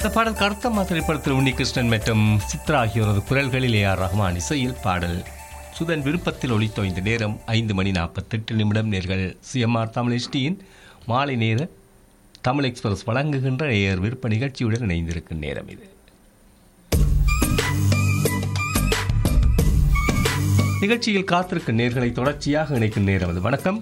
இந்த பாடல் கருத்தம்மா திரைப்படத்தில் உன்னிகிருஷ்ணன் மற்றும் சித்ரா ஆகியோரது குரல்களில் ஏ ஆர் ரஹ்மான் இசையில் பாடல் சுதன் விருப்பத்தில் ஒளித்தோய்ந்த நேரம் ஐந்து மணி நாற்பத்தெட்டு நிமிடம் நேர்கள் சிஎம்ஆர் தமிழ் எஸ்டியின் மாலை நேர தமிழ் எக்ஸ்பிரஸ் வழங்குகின்ற ஏர் விருப்ப நிகழ்ச்சியுடன் இணைந்திருக்கும் நேரம் இது நிகழ்ச்சியில் காத்திருக்கும் நேர்களை தொடர்ச்சியாக இணைக்கும் நேரம் அது வணக்கம்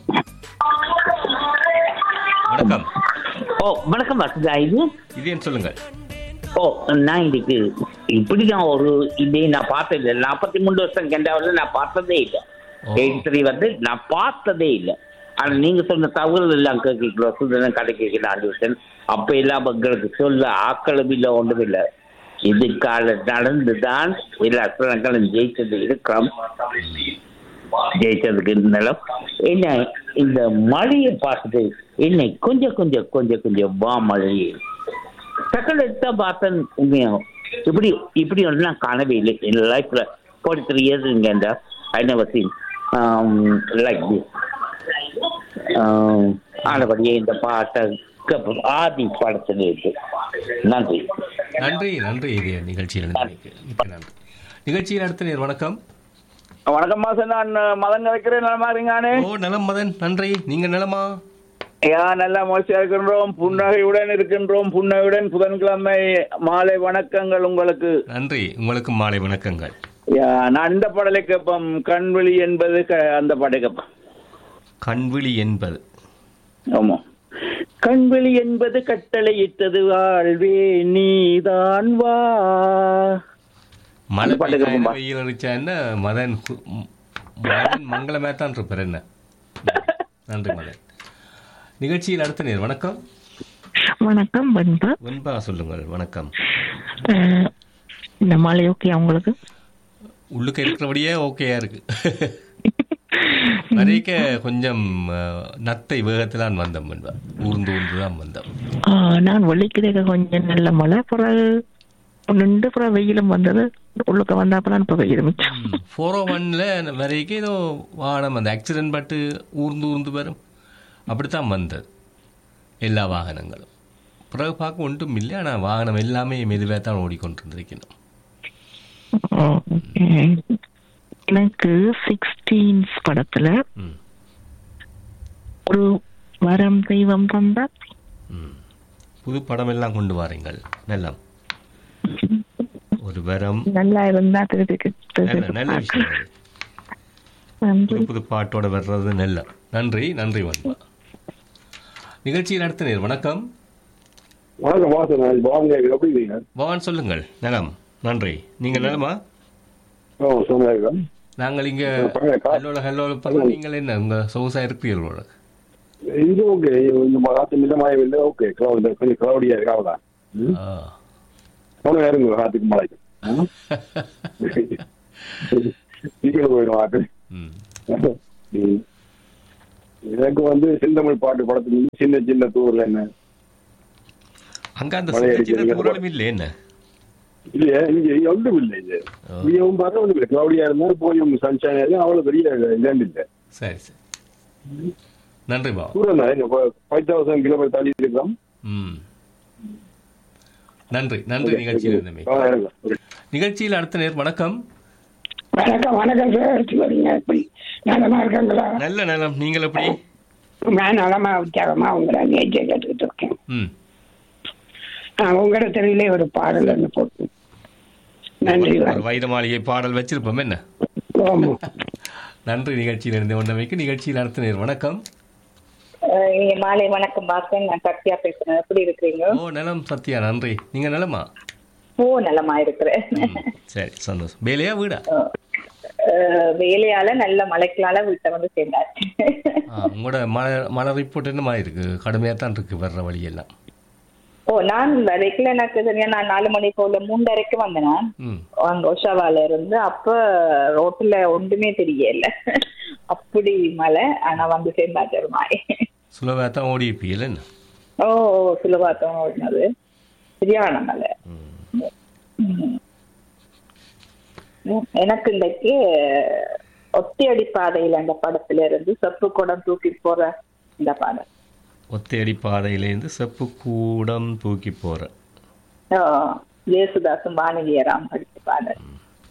வணக்கம் ஓ வணக்கம் வசதா இது இதேன்னு சொல்லுங்கள் ஓ நான் இன்னைக்கு இப்படிதான் ஒரு இதே நான் பார்த்தது இல்லை நாற்பத்தி மூணு வருஷம் கெண்டாவில் நான் பார்த்ததே இல்லை ஓ. எயிட்டி த்ரீ வந்து நான் பார்த்ததே இல்லை ஆனா நீங்க சொன்ன தகவல் எல்லாம் கேட்கலாம் சுதனம் கடை கேட்கலாம் அப்ப எல்லாம் எங்களுக்கு சொல்ல ஆக்களும் இல்லை ஒன்றும் இல்லை இதுக்கால நடந்துதான் எல்லா அசுரங்களும் ஜெயிச்சது இருக்கிறோம் ஜெயிச்சதுக்கு இருந்தாலும் என்ன இந்த மழையை பார்த்துட்டு என்னை கொஞ்சம் கொஞ்சம் கொஞ்சம் கொஞ்சம் வா மழையே சக்கல் எடுத்தா பார்த்தேன் உண்மையாகும் இப்படி இப்படி ஒன்று நான் காணவே இல்லை என் லைஃப்ல ஃபார்ட்டி த்ரீ இயர்ஸ் இங்கே இந்த I never seen like this ஆனபடியே இந்த பாட்டை கேட்போம். ஆதி படத்தில் இருக்கு நன்றி நன்றி நன்றி இதே நிகழ்ச்சியில் இணைந்தமைக்கு. மிக்க நன்றி நிகழ்ச்சியில் அடுத்த நேர் வணக்கம் வணக்கம் மாசம் நான் மதன் கிடைக்கிறேன் நலமா இருங்கானே ஓ நலம் மதன் நன்றி நீங்க நலமா யா நல்லா மகிழ்ச்சியா இருக்கின்றோம் புன்னகையுடன் இருக்கின்றோம் புன்னகையுடன் புதன்கிழமை மாலை வணக்கங்கள் உங்களுக்கு நன்றி உங்களுக்கு மாலை வணக்கங்கள் யா, நான் இந்த பாடலை கேட்போம் கண்வெளி என்பது க- அந்த பாடலை கேட்போம் கண்விழி என்பது ஆமா கண்வெளி என்பது கட்டளையிட்டது வாழ்வே நீதான் வா மழை அந்த பாட்டு பெய்யா கேட்போம்பா. வெயில் அடிச்சா என்ன மதன் கு- ம், மதன் மங்களமே தான் இருப்பார் என்ன நன்றி மதன் நிகழ்ச்சியில் அடுத்த நேர் வணக்கம் வணக்கம் பண்பா வெண்பா சொல்லுங்கள் வணக்கம் அஹ், இந்த மாலை ஓகே உங்களுக்கு உள்ளுக்க இருக்கிறபடியே ஓகேயா இருக்கு வரைக்க கொஞ்சம் அஹ், நத்தை வேகத்தில் தான் வந்தோம் வெண்பா ஊர்ந்து ஊர்ந்து தான் வந்தோம் ஆஹ், நான் வெள்ளிக்கிழக்க கொஞ்சம் நல்ல மழை பிறகு நின்று பிறகு வெயிலும் வந்தது உள்ளுக்க வந்தாப்பதான் இப்ப வெயில் மிச்சம் ஃபோர் ஓ ஒனில் வரைக்கும் ஏதோ வாகனம் அந்த ஆக்சிடென்ட் பட்டு ஊர்ந்து ஊர்ந்து வரும் அப்படித்தான் வந்தது எல்லா வாகனங்களும் பிறகு பார்க்க ஒன்றும் இல்லை ஆனால் வாகனம் எல்லாமே மெதுவாக தான் ஓடிக்கொண்டிருந்திருக்கணும் ஓகே. எனக்கு சிக்ஸ்டீன்ஸ் படத்துல ம் ஒரு வரம் தெய்வம் தந்தா ம் புது படம் எல்லாம் கொண்டு வாரீங்கள் நல்ல ஒரு வரம் நல்லா இருந்தா திருப்பி நல்ல நல்ல விஷயம் அது. நன்றி புது புது பாட்டோட வர்றது நல்ல நன்றி நன்றி வன்பா நிகழ்ச்சியில் அடுத்த நேர் வணக்கம் வணக்கம் வாசன் நான் பாவங்க எப்படி இருக்கீங்க பவான் சொல்லுங்கள் நலம் நன்றி நீங்கள் நலமா ஓ சோமநாயகம் நாங்கள் இங்க பரவாயில்ல, கா- ஹலோல ஹலோல பண்ண நீங்கள் என்ன உங்க சொகுசா இருக்கிறீர்களோட இது ஓகே இந்த காத்து மிதமாயம் இல்லை ஓகே கிளவுட் கொஞ்சம் கிளவுடியா இருக்கு அவ்வளோதான் ஆ. அவ்வளோ இருங்க காத்துக்கு மழைக்கு சீக்கிரம் போயிடும் ஆட்டு ம். ம். எனக்கு வந்து செந்தமிழ் பாட்டு படத்துக்கு சின்ன சின்ன தூர்ல என்ன அங்க அந்த மழை சின்ன அடிக்குது, சின்ன நீங்க தூரலும் இல்லை என்ன இல்லையா இங்க ஒன்றும் இல்லை இது ஓ. மிகவும் பாரு ஒன்றும் இல்லை கிளவுடியா இருந்தா போயும் சன்ஷைன் ஆகும் அவ்வளோ பெரிய இதாண்டு இல்லை சரி சரி நன்றி பாவா தூரம் தான் ஃபைவ் தௌசண்ட் கிலோமீட்டர் தாண்டி இருக்கிறோம் ம் நன்றி நன்றி நிகழ்ச்சியில் இருந்தமை ஆ, இருங்க. நிகழ்ச்சியில் அடுத்த நேர் வணக்கம் வணக்கம் வணக்கம் சார் வரீங்க எப்படி நலமா இருக்காங்களா நல்ல நலம் நீங்கள் எப்படி நான் நலமா உற்சாகமா உங்களை நேற்று கேட்டுக்கிட்டு இருக்கேன் ம் நான் உங்களோட தெருவிலே ஒரு பாடல் ஒன்று போட்டு நன்றி ஒரு வைர மாளிகை பாடல் வச்சிருப்போம் என்ன ஓமோ நன்றி நிகழ்ச்சியில் இருந்து ஒன்றமைக்கு நிகழ்ச்சியில் அடுத்த நேர் வணக்கம் அஹ் இங்க மாலை வணக்கம் பாஸ்கர் நான் சத்யா பேசுறேன் எப்படி இருக்கிறீங்க ஓ நலம் சத்யா நன்றி நீங்க நலமா ஓ நலமா இருக்கிறேன் ம், சரி சந்தோஷம் வேலையா வீடா அஹ் வேலையால நல்ல மழைக்கலால வீட்டை வந்து சேர்ந்தாச்சு ஆ, உங்களோட மழை மழை ரிப்போர்ட் என்னமா இருக்கு கடுமையா தான் இருக்கு வர்ற வழியெல்லாம் ஓ நான் வரைக்கல எனக்கு சரியா நான் நாலு மணி போல மூன்றரைக்கு வந்தேன் நான் ம் அங்க ஒஷாவால இருந்து அப்ப ரோட்ல ஒன்றுமே தெரியல அப்படி மழை ஆனா வந்து சேர்ந்தாச்சு ஒரு மாதிரி சுலபா தான் ஓடி இருப்பீங்கல்ல என்ன ஓ சுலபாத்தம் ஓடினது சரியான மழை ம். எனக்கு இன்றைக்கு ஒத்தையடி பாதையில் அந்த படத்துல இருந்து செப்பு குடம் தூக்கி போற இந்த பாடல் ஒத்தையடி பாதையிலேருந்து செப்பு கூடம் தூக்கி போற ஆஹ், ஜேசுதாசும் வானதியராம் படித்த பாடல்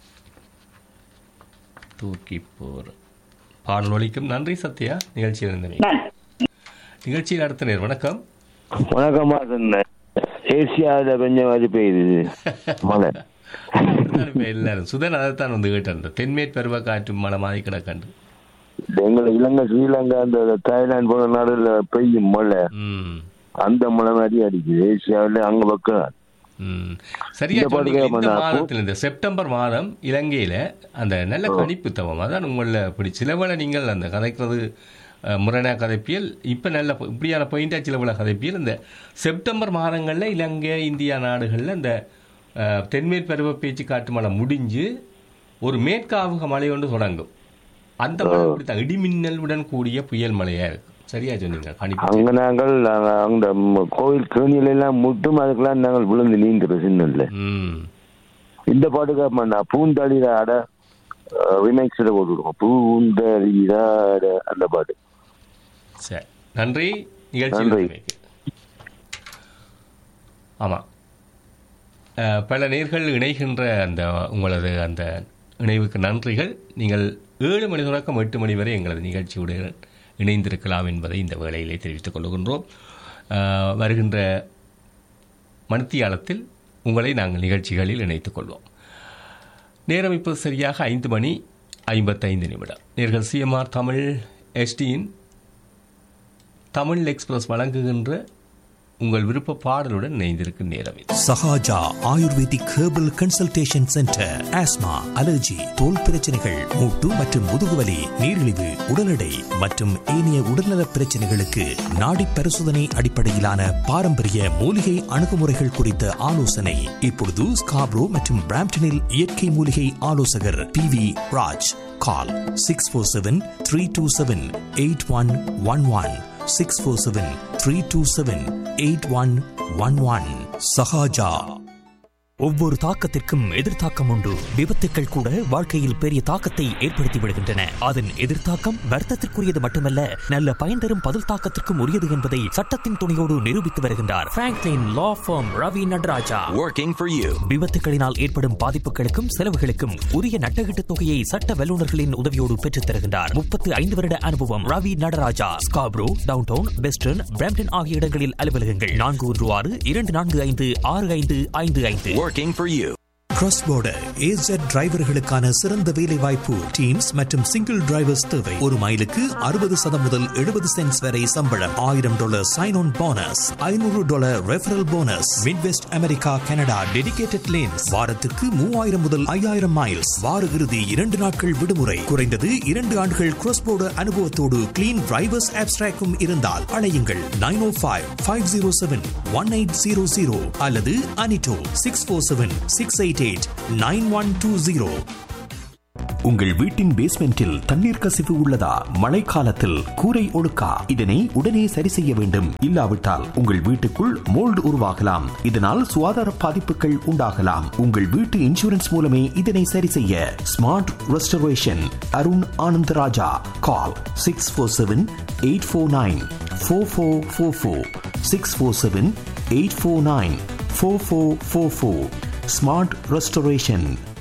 தூக்கி போற பாடல் ஒலிக்கும் நன்றி சத்யா நிகழ்ச்சியில் இருந்தவை நன்றி நிகழ்ச்சியில் அடுத்த நேர் வணக்கம் வணக்கம்மா சொன்னேன் ஏசியாவில் கொஞ்சம் மாதிரி பெய்யுது மழை இருந்தாலும் இப்ப எல்லாரும் சுதன் அதைத்தான் வந்து கேட்டார் தென்மேற் பருவ காற்று மழை மாதிரி கிடக்கண்டு எங்களை இலங்கை ஸ்ரீலங்கா அந்த தாய்லாந்து போன நாடுல பெய்யும் மழை ம் அந்த மழை மாதிரி அடிக்குது ஏசியாவில் அங்க பக்கம் ம். சரியா இந்த பாட்டு சொன்னீங்க இந்த கேட்போம்னா, மாதத்தில் இந்த செப்டம்பர் மாதம் இலங்கையில அந்த நல்ல கணிப்பு தவம் அதான் உங்கள இப்படி சிலவள நீங்கள் அந்த கதைக்கிறது அஹ், முரணா கதைப்பியல் இப்ப நல்ல பொ- இப்படியான பாயிண்டா சிலவள கதைப்பியல் இந்த செப்டம்பர் மாதங்கள்ல இலங்கை இந்தியா நாடுகள்ல இந்த அஹ், தென்மேற் பருவ பேச்சு காட்டு மழை முடிஞ்சு ஒரு மேற்காவுக மழை ஒன்று தொடங்கும் அந்த மழை இப்படித்தான் இடிமின்னலுடன் கூடிய புயல் மழையா இருக்கும் சரியா சொன்னீங்க கணிப்பு அங்க நாங்கள் நாங்க அந்த ம- கோயில் கேணியில எல்லாம் முட்டும் அதுக்கெல்லாம் நாங்கள் விழுந்து நீங்கிறோம் சின்னல்ல ம் இந்த பாட்டு கேட்பா பூந்தளிர அட ரிமைக்ஸில் போட்டுருக்கோம் பூந்தளிர அட அந்த பாட்டு சரி நன்றி நிகழ்ச்சி நன்றி. நடத்தியமைக்கு. ஆமாம் அஹ், பல நேர்கள் இணைகின்ற அந்த உங்களது அந்த இணைவுக்கு நன்றிகள் நீங்கள் ஏழு மணி தொடக்கம் எட்டு மணி வரை எங்களது நிகழ்ச்சியோடு இணைந்திருக்கலாம் என்பதை இந்த வேளையிலே தெரிவித்துக் கொள்கின்றோம் அஹ், வருகின்ற மணித்தியாலத்தில் உங்களை நாங்கள் நிகழ்ச்சிகளில் இணைத்துக் கொள்வோம் நேரம் இப்போது சரியாக ஐந்து மணி ஐம்பத்தைந்து நிமிடம் நேர்கள் சிஎம்ஆர் தமிழ் எஸ்டியின் தமிழ் எக்ஸ்பிரஸ் வழங்குகின்ற உங்கள் விருப்ப பாடலுடன் இணைந்திருக்கும் நேரம் இது Sahaja ayurvedic herbal consultation centre asthma allergy தோல் பிரச்சனைகள் மூட்டு மற்றும் முதுகுவலி நீரிழிவு உடல் எடை மற்றும் ஏனைய உடல்நலப் பிரச்சனைகளுக்கு நாடி பரிசோதனை அடிப்படையிலான பாரம்பரிய மூலிகை அணுகுமுறைகள் குறித்த ஆலோசனை இப்பொழுது ஸ்காப்ரோ மற்றும் பிராம்டனில் இயற்கை மூலிகை ஆலோசகர் B V Raj call six four seven three two seven eight one one one six four seven three two seven eight one one one Sahaja ஒவ்வொரு தாக்கத்திற்கும் எதிர்த்தாக்கம் உண்டு விபத்துக்கள் கூட வாழ்க்கையில் பெரிய தாக்கத்தை ஏற்படுத்தி விடுகின்றன அதன் எதிர்த்தாக்கம் வர்த்தத்திற்குரியது மட்டுமல்ல நல்ல பயன் தரும் பதில் தாக்கத்திற்கும் உரியது என்பதை சட்டத்தின் துணையோடு நிரூபித்து வருகின்றார் Franklin law firm Ravi Natarajah Working for you. விபத்துகளினால் ஏற்படும் பாதிப்புகளுக்கும் செலவுகளுக்கும் உரிய நட்டகீட்டு தொகையை சட்ட வல்லுநர்களின் உதவியோடு பெற்றுத் தருகின்றார் முப்பத்து ஐந்து வருட அனுபவம் Ravi Natarajah Scarborough downtown western Brampton ஆகிய இடங்களில் அலுவலகங்கள் நான்கு ஒன்று ஆறு இரண்டு நான்கு ஐந்து ஆறு ஐந்து ஐந்து ஐந்து Working for you. Cross border AZ டிரைவர்களுக்கான சிறந்த வேலை வாய்ப்பு டீம்ஸ் மற்றும் சிங்கிள் டிரைவர்ஸ் தேவை ஒரு மைலுக்கு அறுபது சதம் முதல் எழுபது சென்ட்ஸ் வரை சம்பளம் ஆயிரம் டாலர் சைன் ஆன் போனஸ் ஐநூறு dollar referral bonus Midwest America Canada dedicated lanes வாரத்துக்கு மூவாயிரம் முதல் ஐயாயிரம் மைல்ஸ் வார இறுதி இரண்டு நாட்கள் விடுமுறை குறைந்தது இரண்டு ஆண்டுகள் கிராஸ் border அனுபவத்தோடு கிளீன் டிரைவர்ஸ் ஆப்ஸ்ட்ராக்கும் இருந்தால் அழையுங்கள் nine O five five zero seven one eight zero zero அல்லது அனிட்டோ six four seven six eight eight nine one two zero உங்கள் வீட்டின் பேஸ்மெண்டில் தண்ணீர் கசிவு உள்ளதா மழைக்காலத்தில் கூரை ஒழுக்கா இதனை உடனே சரி செய்ய வேண்டும் இல்லாவிட்டால் உங்கள் வீட்டுக்குள் மோல்டு உருவாகலாம் இதனால் சுகாதார பாதிப்புகள் உண்டாகலாம் உங்கள் வீட்டு இன்சூரன்ஸ் மூலமே இதனை சரி செய்ய smart restoration Arun Anantharaja call six four seven eight four nine four four four four six four seven eight four nine four four four four smart restoration